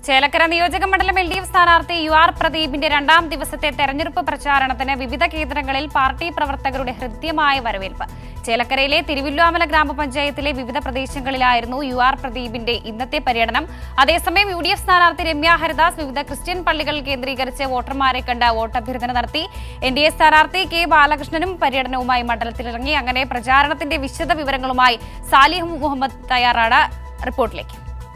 ചേലക്കര നിയോജക മണ്ഡലം L D F സ്ഥാനാർത്ഥി യു ആർ പ്രദീപിന്റെ രണ്ടാം ദിവസത്തെ തെരഞ്ഞെടുപ്പ് പ്രചാരണത്തിന് വിവിധ കേന്ദ്രങ്ങളിൽ പാർട്ടി പ്രവർത്തകരുടെ ഹൃദ്യമായ വരവേൽപ്പ് ചേലക്കരയിലെ തിരുവില്ലുവാമല ഗ്രാമപഞ്ചായത്തിലെ വിവിധ പ്രദേശങ്ങളിലായിരുന്നു യു ആർ പ്രദീപിന്റെ ഇന്നത്തെ പര്യടനം അതേസമയം യു ഡി എഫ് സ്ഥാനാർത്ഥി രമ്യ ഹരിദാസ് വിവിധ ക്രിസ്ത്യൻ പള്ളികൾ കേന്ദ്രീകരിച്ച് വോട്ടർമാരെ കണ്ട് വോട്ടഭ്യർത്ഥന നടത്തി എൻ ഡി എ സ്ഥാനാർത്ഥി കെ ബാലകൃഷ്ണനും പര്യടനവുമായി മണ്ഡലത്തിലിറങ്ങി അങ്ങനെ പ്രചാരണത്തിന്റെ വിശദ വിവരങ്ങളുമായി സാലിഹ് മുഹമ്മദ് തയ്യാറാണ് റിപ്പോർട്ടിലേക്ക്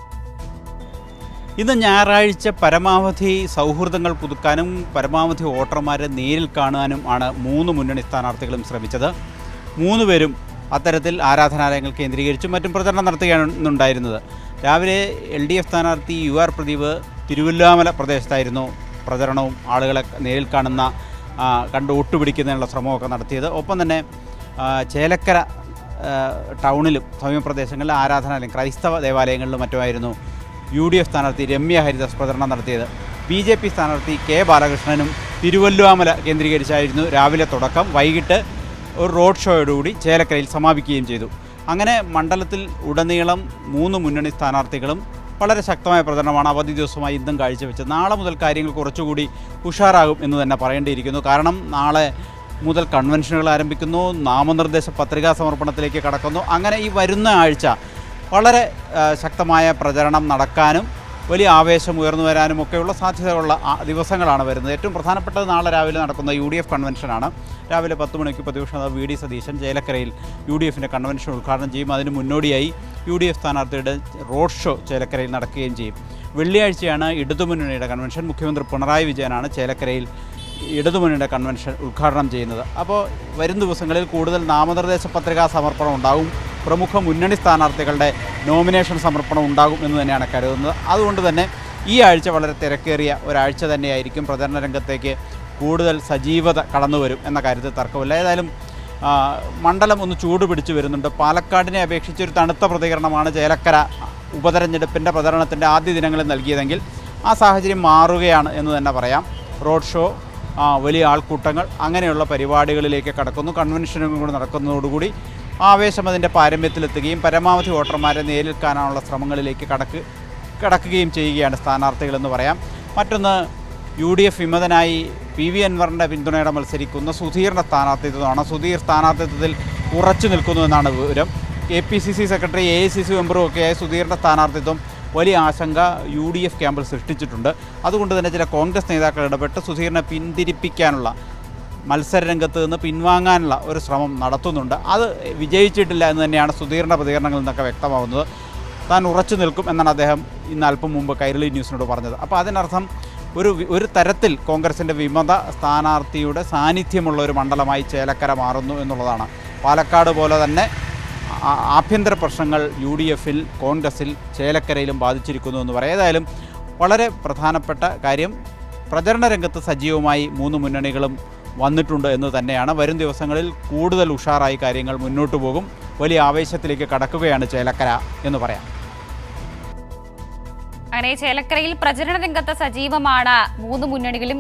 ഇന്ന് ഞായറാഴ്ച പരമാവധി സൗഹൃദങ്ങൾ പുതുക്കാനും പരമാവധി വോട്ടർമാരെ നേരിൽ കാണാനും ആണ് മൂന്ന് മുന്നണി സ്ഥാനാർത്ഥികളും ശ്രമിച്ചത് മൂന്ന് പേരും അത്തരത്തിൽ ആരാധനാലയങ്ങൾ കേന്ദ്രീകരിച്ചും മറ്റും പ്രചരണം നടത്തുകയാണ് ഉണ്ടായിരുന്നത് രാവിലെ എൽ ഡി എഫ് സ്ഥാനാർത്ഥി യു ആർ പ്രദീപ് തിരുവല്ലാമല പ്രദേശത്തായിരുന്നു പ്രചരണവും ആളുകളെ നേരിൽ കാണുന്ന ആ, കണ്ട് ഒട്ടുപിടിക്കുന്നതിനുള്ള ശ്രമമൊക്കെ നടത്തിയത് ഒപ്പം തന്നെ ആ, ചേലക്കര ആ, ടൗണിലും സമീപ പ്രദേശങ്ങളിലെ ആരാധനാലയം ക്രൈസ്തവ ദേവാലയങ്ങളിലും മറ്റുമായിരുന്നു യു ഡി എഫ് സ്ഥാനാർത്ഥി രമ്യ ഹരിദാസ് പ്രചരണം നടത്തിയത് ബി ജെ പി സ്ഥാനാർത്ഥി കെ ബാലകൃഷ്ണനും തിരുവല്ലുവാമല കേന്ദ്രീകരിച്ചായിരുന്നു രാവിലെ തുടക്കം വൈകിട്ട് ഒരു റോഡ് ഷോയോടുകൂടി ചേലക്കരയിൽ സമാപിക്കുകയും ചെയ്തു അങ്ങനെ മണ്ഡലത്തിൽ ഉടനീളം മൂന്ന് മുന്നണി സ്ഥാനാർത്ഥികളും വളരെ ശക്തമായ പ്രചരണമാണ് അവധി ദിവസമായി ഇന്നും കാഴ്ചവെച്ചത് നാളെ മുതൽ കാര്യങ്ങൾ കുറച്ചുകൂടി ഉഷാറാകും എന്ന് തന്നെ പറയേണ്ടിയിരിക്കുന്നു കാരണം നാളെ മുതൽ കൺവെൻഷനുകൾ ആരംഭിക്കുന്നു നാമനിർദ്ദേശ പത്രികാ സമർപ്പണത്തിലേക്ക് കടക്കുന്നു അങ്ങനെ ഈ വരുന്ന ആഴ്ച വളരെ ആ, ശക്തമായ പ്രചരണം നടക്കാനും വലിയ ആവേശം ഉയർന്നു വരാനും ഒക്കെയുള്ള സാധ്യതയുള്ള ആ ദിവസങ്ങളാണ് വരുന്നത് ഏറ്റവും പ്രധാനപ്പെട്ടത് നാളെ രാവിലെ നടക്കുന്ന യു ഡി എഫ് കൺവെൻഷനാണ് രാവിലെ പത്ത് മണിക്ക് പ്രതിപക്ഷ നേതാവ് വി ഡി സതീശൻ ചേലക്കരയിൽ യു ഡി എഫിൻ്റെ കൺവെൻഷൻ ഉദ്ഘാടനം ചെയ്യും അതിന് മുന്നോടിയായി യു ഡി എഫ് സ്ഥാനാർത്ഥിയുടെ റോഡ് ഷോ ചേലക്കരയിൽ നടക്കുകയും ചെയ്യും വെള്ളിയാഴ്ചയാണ് ഇടതുമുന്നണിയുടെ കൺവെൻഷൻ മുഖ്യമന്ത്രി പിണറായി വിജയനാണ് ചേലക്കരയിൽ ഇടതുമുന്നണിയുടെ കൺവെൻഷൻ ഉദ്ഘാടനം ചെയ്യുന്നത് അപ്പോൾ വരും ദിവസങ്ങളിൽ കൂടുതൽ നാമനിർദ്ദേശ പത്രികാ സമർപ്പണം ഉണ്ടാകും പ്രമുഖ മുന്നണി സ്ഥാനാർത്ഥികളുടെ നോമിനേഷൻ സമർപ്പണം ഉണ്ടാകും എന്ന് തന്നെയാണ് കരുതുന്നത് അതുകൊണ്ട് തന്നെ ഈ ആഴ്ച വളരെ തിരക്കേറിയ ഒരാഴ്ച തന്നെയായിരിക്കും പ്രചരണ രംഗത്തേക്ക് കൂടുതൽ സജീവത കടന്നു വരും എന്ന കാര്യത്തിൽ തർക്കമില്ല ഏതായാലും ആ, മണ്ഡലം ഒന്ന് ചൂട് പിടിച്ചു വരുന്നുണ്ട് പാലക്കാടിനെ അപേക്ഷിച്ച് ഒരു തണുത്ത പ്രതികരണമാണ് ചേലക്കര ഉപതെരഞ്ഞെടുപ്പിൻ്റെ പ്രചരണത്തിൻ്റെ ആദ്യ ദിനങ്ങളിൽ നൽകിയതെങ്കിൽ ആ സാഹചര്യം മാറുകയാണ് എന്ന് തന്നെ പറയാം റോഡ് ഷോ ആ, വലിയ ആൾക്കൂട്ടങ്ങൾ അങ്ങനെയുള്ള പരിപാടികളിലേക്ക് കടക്കുന്നു കൺവെൻഷനും കൂടി നടക്കുന്നതോടുകൂടി ആവേശം അതിൻ്റെ പാരമ്യത്തിലെത്തുകയും പരമാവധി വോട്ടർമാരെ നേരിൽ കാണാനുള്ള ശ്രമങ്ങളിലേക്ക് കടക്ക് കടക്കുകയും ചെയ്യുകയാണ് സ്ഥാനാർത്ഥികളെന്ന് പറയാം മറ്റൊന്ന് യു ഡി എഫ് വിമതനായി പി വി അൻവറിൻ്റെ പിന്തുണയോടെ മത്സരിക്കുന്ന സുധീറിൻ്റെ സ്ഥാനാർത്ഥിത്വമാണ് സുധീർ സ്ഥാനാർത്ഥിത്വത്തിൽ ഉറച്ചു നിൽക്കുന്നു എന്നാണ് വിവരം K P C C secretary A I C C മെമ്പറും ഒക്കെയായ സുധീറിൻ്റെ സ്ഥാനാർത്ഥിത്വം വലിയ ആശങ്ക യു ഡി എഫ് ക്യാമ്പിൽ സൃഷ്ടിച്ചിട്ടുണ്ട് അതുകൊണ്ട് തന്നെ ചില കോൺഗ്രസ് നേതാക്കൾ ഇടപെട്ട് സുധീറിനെ പിന്തിരിപ്പിക്കാനുള്ള മത്സരരംഗത്ത് നിന്ന് പിൻവാങ്ങാനുള്ള ഒരു ശ്രമം നടത്തുന്നുണ്ട് അത് വിജയിച്ചിട്ടില്ല എന്ന് തന്നെയാണ് സുധീറിൻ്റെ പ്രതികരണങ്ങളിൽ നിന്നൊക്കെ വ്യക്തമാവുന്നത് താൻ ഉറച്ചു നിൽക്കും എന്നാണ് അദ്ദേഹം ഇന്ന് അല്പം മുമ്പ് കൈരളി ന്യൂസിനോട് പറഞ്ഞത് അപ്പോൾ അതിനർത്ഥം ഒരു വി- ഒരു തരത്തിൽ കോൺഗ്രസിൻ്റെ വിമത സ്ഥാനാർത്ഥിയുടെ സാന്നിധ്യമുള്ള ഒരു മണ്ഡലമായി ചേലക്കര മാറുന്നു എന്നുള്ളതാണ് പാലക്കാട് പോലെ തന്നെ ആ- ആഭ്യന്തര പ്രശ്നങ്ങൾ യു ഡി എഫിൽ കോൺഗ്രസിൽ ചേലക്കരയിലും ബാധിച്ചിരിക്കുന്നു എന്ന് പറയാം ഏതായാലും വളരെ പ്രധാനപ്പെട്ട കാര്യം പ്രചരണ രംഗത്ത് സജീവമായി മൂന്ന് മുന്നണികളും വന്നിട്ടുണ്ട് എന്ന് തന്നെയാണ് വരും ദിവസങ്ങളിൽ കൂടുതൽ ഉഷാറായി കാര്യങ്ങൾ മുന്നോട്ട് പോകും വലിയ ആവേശത്തിലേക്ക് കടക്കുകയാണ് ചേലക്കര എന്ന് പറയാം അങ്ങനെ ചേലക്കരയിൽ പ്രചരണ രംഗത്ത് സജീവമാണ് മൂന്ന് മുന്നണികളും